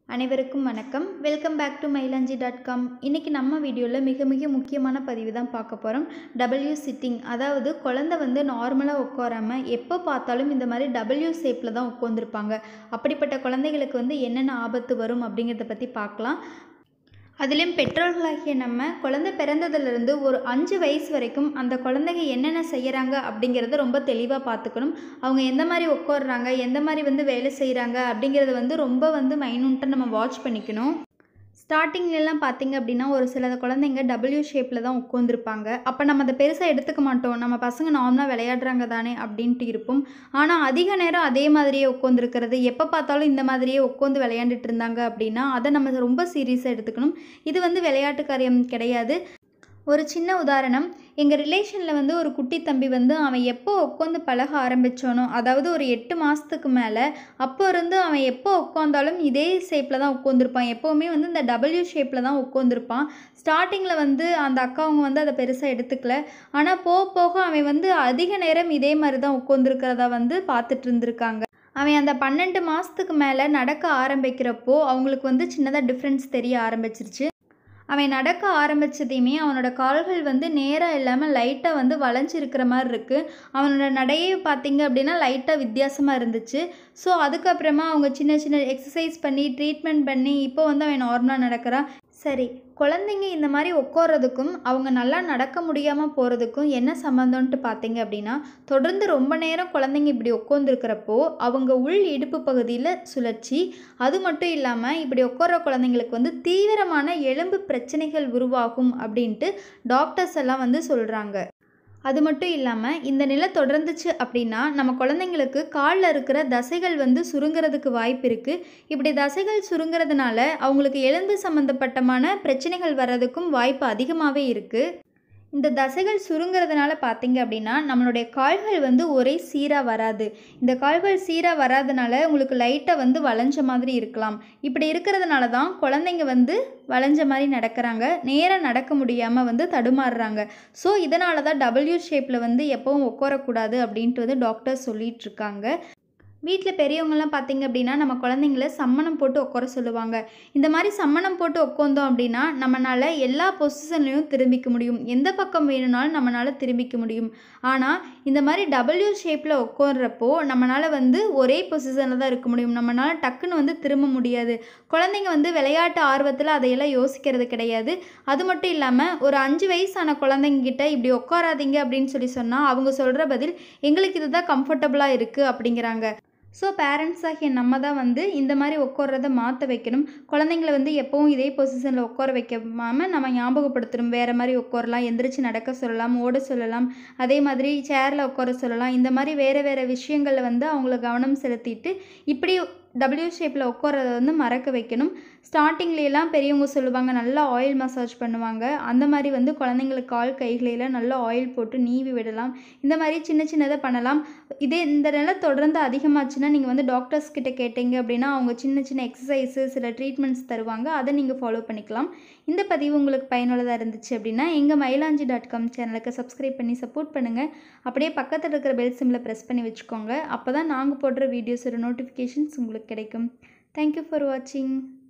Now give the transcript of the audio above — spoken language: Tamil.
அனைவருக்கும் வணக்கம் welcome back to Mayilanji dot com இன்றைக்கி நம்ம வீடியோவில் மிக மிக முக்கியமான பதிவு தான் பார்க்க போகிறோம் டபிள்யூ சிட்டிங் அதாவது குழந்தை வந்து நார்மலாக உட்காராம எப்போ பார்த்தாலும் இந்த மாதிரி டபிள்யூ ஷேப்பில் தான் உட்காந்துருப்பாங்க அப்படிப்பட்ட குழந்தைகளுக்கு வந்து என்னென்ன ஆபத்து வரும் அப்படிங்கிறத பற்றி பார்க்கலாம் அதிலும் பெற்றோர்களாகிய நம்ம குழந்தை பிறந்ததுலேருந்து ஒரு அஞ்சு வயசு வரைக்கும் அந்த குழந்தைங்க என்னென்ன செய்கிறாங்க அப்படிங்கிறத ரொம்ப தெளிவாக பார்த்துக்கணும் அவங்க எந்த மாதிரி உட்காடுறாங்க எந்த மாதிரி வந்து வேலை செய்கிறாங்க அப்படிங்கிறத வந்து ரொம்ப வந்து மைனூட்டாக நம்ம வாட்ச் பண்ணிக்கணும் ஸ்டார்டிங்லலாம் பார்த்தீங்க அப்படின்னா ஒரு சில குழந்தைங்க டபிள்யூ ஷேப்பில் தான் உட்காந்துருப்பாங்க அப்போ நம்ம அதை பெருசாக எடுத்துக்க மாட்டோம் நம்ம பசங்க நார்மலாக விளையாடுறாங்க தானே அப்படின்ட்டு இருப்போம் ஆனால் அதிக நேரம் அதே மாதிரியே உட்காந்துருக்கிறது எப்போ பார்த்தாலும் இந்த மாதிரியே உட்காந்து விளையாண்டுட்டு இருந்தாங்க அப்படின்னா அதை நம்ம ரொம்ப சீரியஸாக எடுத்துக்கணும் இது வந்து விளையாட்டு காரியம் கிடையாது ஒரு சின்ன உதாரணம் எங்கள் ரிலேஷனில் வந்து ஒரு குட்டி தம்பி வந்து அவன் எப்போ உட்காந்து பழக ஆரம்பித்தானோ அதாவது ஒரு எட்டு மாதத்துக்கு மேலே அப்போ இருந்து அவன் எப்போ உட்காந்தாலும் இதே ஷேப்பில் தான் உட்காந்துருப்பான் எப்போவுமே வந்து இந்த டபிள்யூ ஷேப்பில் தான் உட்காந்துருப்பான் ஸ்டார்டிங்கில் வந்து அந்த அக்காவங்க வந்து அதை பெருசாக எடுத்துக்கல ஆனால் போக போக அவன் வந்து அதிக நேரம் இதே மாதிரி தான் உட்காந்துருக்கிறத வந்து பார்த்துட்டு இருந்திருக்காங்க அவன் அந்த பன்னெண்டு மாதத்துக்கு மேலே நடக்க ஆரம்பிக்கிறப்போ அவங்களுக்கு வந்து சின்னதாக டிஃப்ரென்ஸ் தெரிய ஆரம்பிச்சிருச்சு அவன் நடக்க ஆரம்பித்ததையுமே அவனோட கால்கள் வந்து நேராக இல்லாமல் லைட்டாக வந்து வளைஞ்சிருக்கிற மாதிரி இருக்குது அவனோட நடையே பார்த்திங்க அப்படின்னா லைட்டாக வித்தியாசமாக இருந்துச்சு ஸோ அதுக்கப்புறமா அவங்க சின்ன சின்ன எக்ஸசைஸ் பண்ணி ட்ரீட்மெண்ட் பண்ணி இப்போ வந்து அவன் நார்மலாக நடக்கிறான் சரி குழந்தைங்க இந்த மாதிரி உட்காரதுக்கும் அவங்க நல்லா நடக்க முடியாமல் போகிறதுக்கும் என்ன சம்மந்தம்ன்ட்டு பார்த்தீங்க அப்படின்னா தொடர்ந்து ரொம்ப நேரம் குழந்தைங்க இப்படி உட்காந்துருக்கிறப்போ அவங்க உள் இடுப்பு பகுதியில் சுழற்சி அது மட்டும் இல்லாமல் இப்படி உட்கார குழந்தைங்களுக்கு வந்து தீவிரமான எலும்பு பிரச்சனைகள் உருவாகும் அப்படின்ட்டு டாக்டர்ஸ் எல்லாம் வந்து சொல்கிறாங்க அது மட்டும் இல்லாமல் இந்த நிலை தொடர்ந்துச்சு அப்படின்னா நம்ம குழந்தைங்களுக்கு காலில் இருக்கிற தசைகள் வந்து சுருங்கிறதுக்கு வாய்ப்பு இருக்குது இப்படி தசைகள் சுருங்கிறதுனால அவங்களுக்கு எலும்பு சம்மந்தப்பட்டமான பிரச்சனைகள் வர்றதுக்கும் வாய்ப்பு அதிகமாகவே இருக்குது இந்த தசைகள் சுருங்கிறதுனால பார்த்தீங்க அப்படின்னா நம்மளுடைய கால்கள் வந்து ஒரே சீராக வராது இந்த கால்கள் சீராக வராதனால உங்களுக்கு லைட்டாக வந்து வளைஞ்ச மாதிரி இருக்கலாம் இப்படி இருக்கிறதுனால தான் குழந்தைங்க வந்து வளைஞ்ச மாதிரி நடக்கிறாங்க நேராக நடக்க முடியாமல் வந்து தடுமாறுறாங்க ஸோ இதனால தான் டபிள்யூ ஷேப்பில் வந்து எப்போவும் உட்காரக்கூடாது அப்படின்ட்டு வந்து டாக்டர் சொல்லிகிட்டு இருக்காங்க வீட்டில் பெரியவங்கலாம் பார்த்தீங்க அப்படின்னா நம்ம குழந்தைங்கள சம்மணம் போட்டு உட்கார சொல்லுவாங்க இந்த மாதிரி சம்மணம் போட்டு உட்காந்தோம் அப்படின்னா நம்மளால் எல்லா பொசிஷன்லையும் திரும்பிக்க முடியும் எந்த பக்கம் வேணும்னாலும் நம்மளால் திரும்பிக்க முடியும் ஆனால் இந்த மாதிரி டபிள்யூ ஷேப்பில் உட்கார்றப்போ நம்மளால் வந்து ஒரே பொசிஷனில் தான் இருக்க முடியும் நம்மளால் டக்குன்னு வந்து திரும்ப முடியாது குழந்தைங்க வந்து விளையாட்டு ஆர்வத்தில் அதையெல்லாம் யோசிக்கிறது கிடையாது அது மட்டும் இல்லாமல் ஒரு அஞ்சு வயசான குழந்தைங்கிட்ட இப்படி உட்காராதீங்க அப்படின்னு சொல்லி சொன்னால் அவங்க சொல்கிற பதில் எங்களுக்கு இதுதான் கம்ஃபர்டபுளாக இருக்குது அப்படிங்கிறாங்க ஸோ பேரண்ட்ஸ் ஆகிய நம்ம தான் வந்து இந்த மாதிரி உட்கார்றத மாற்ற வைக்கணும் குழந்தைங்கள வந்து எப்போவும் இதே பொசிஷனில் உட்கார வைக்காமல் நம்ம ஞாபகப்படுத்தணும் வேறு மாதிரி உட்காரலாம் எந்திரிச்சு நடக்க சொல்லலாம் ஓட சொல்லலாம் அதே மாதிரி சேரில் உட்கார சொல்லலாம் இந்த மாதிரி வேறு வேறு விஷயங்களில் வந்து அவங்கள கவனம் செலுத்திட்டு இப்படி டபிள்யூ ஷேப்பில் உட்காரத வந்து மறக்க வைக்கணும் ஸ்டார்டிங்லேலாம் பெரியவங்க சொல்லுவாங்க நல்லா ஆயில் மசாஜ் பண்ணுவாங்க அந்த மாதிரி வந்து குழந்தைங்களுக்கு கால் கைகளெல்லாம் நல்லா ஆயில் போட்டு நீவி விடலாம் இந்த மாதிரி சின்ன சின்னதாக பண்ணலாம் இதே இந்த நிலை தொடர்ந்து அதிகமாச்சுன்னா நீங்கள் வந்து டாக்டர்ஸ் கிட்ட கேட்டீங்க அப்படின்னா அவங்க சின்ன சின்ன எக்ஸசைஸு சில ட்ரீட்மெண்ட்ஸ் தருவாங்க அதை நீங்கள் ஃபாலோ பண்ணிக்கலாம் இந்த பதிவு உங்களுக்கு பயனுள்ளதாக இருந்துச்சு அப்படின்னா எங்கள் மயிலாஞ்சி டாட் காம் சேனலுக்கு சப்ஸ்கிரைப் பண்ணி சப்போர்ட் பண்ணுங்கள் அப்படியே பக்கத்தில் இருக்கிற பெல் சிம்மில் ப்ரெஸ் பண்ணி வச்சுக்கோங்க அப்போ தான் நாங்கள் போடுற வீடியோஸோட நோட்டிஃபிகேஷன்ஸ் உங்களுக்கு கிடைக்கும் தேங்க்யூ ஃபார் வாட்சிங்